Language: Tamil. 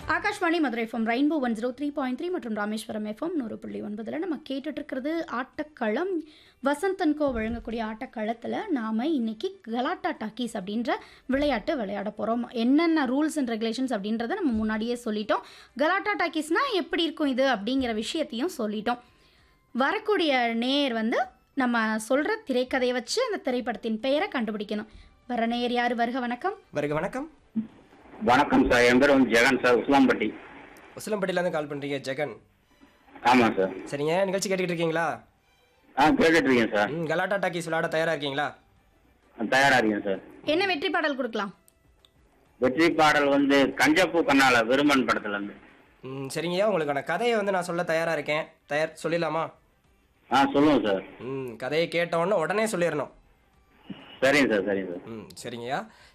Akashvani Madurai FM rainbow one zero three point three மற்றும் ராமேஸ்வரம் எஃப்எம் நூறு புள்ளி ஒன்பதில் நம்ம கேட்டுட்டு இருக்கிறது ஆட்டக்களம் வசந்தன்கோ வழங்கக்கூடிய ஆட்டக்களத்தில் நாம் இன்னைக்கு கலாட்டா டாக்கீஸ் அப்படின்ற விளையாட்டு விளையாட போகிறோம் என்னென்ன ரூல்ஸ் அண்ட் ரெகுலேஷன்ஸ் அப்படின்றத நம்ம முன்னாடியே சொல்லிட்டோம் கலாட்டா டாக்கீஸ்னால் எப்படி இருக்கும் இது அப்படிங்கிற விஷயத்தையும் சொல்லிட்டோம் வரக்கூடிய நேர் வந்து நம்ம சொல்கிற திரைக்கதையை வச்சு அந்த திரைப்படத்தின் பெயரை கண்டுபிடிக்கணும் வர நேர் யார் வருக வணக்கம் வருக வணக்கம் வணக்கம் சார் என் பேர் வந்து ஜெகன் சார் உஸ்லாம்பட்டி உசிலம்பட்டியிலேருந்து கால் பண்ணுறீங்க ஜெகன் ஆமாம் சார் சரிங்க நிகழ்ச்சி கேட்டுக்கிட்டு இருக்கீங்களா ஆ கேட்டுட்டு இருக்கேன் சார் ம் கலாட்டா டாக்கீஸ் விளையாட தயாராக இருக்கீங்களா தயாரா இருக்கேன் சார் என்ன வெற்றி பாடல் கொடுக்கலாம் வெற்றி பாடல் வந்து கஞ்சப்பூ கண்ணால விரும்பன் படத்துல இருந்து ம் சரிங்கய்யா உங்களுக்கான கதையை வந்து நான் சொல்ல தயாராக இருக்கேன் தயார் சொல்லிடலாமா ஆ சொல்லுங்க சார் ம் கதையை கேட்ட உடனே உடனே சொல்லிடணும் சரிங்க சார் சரிங்க சார் ம் சரிங்கய்யா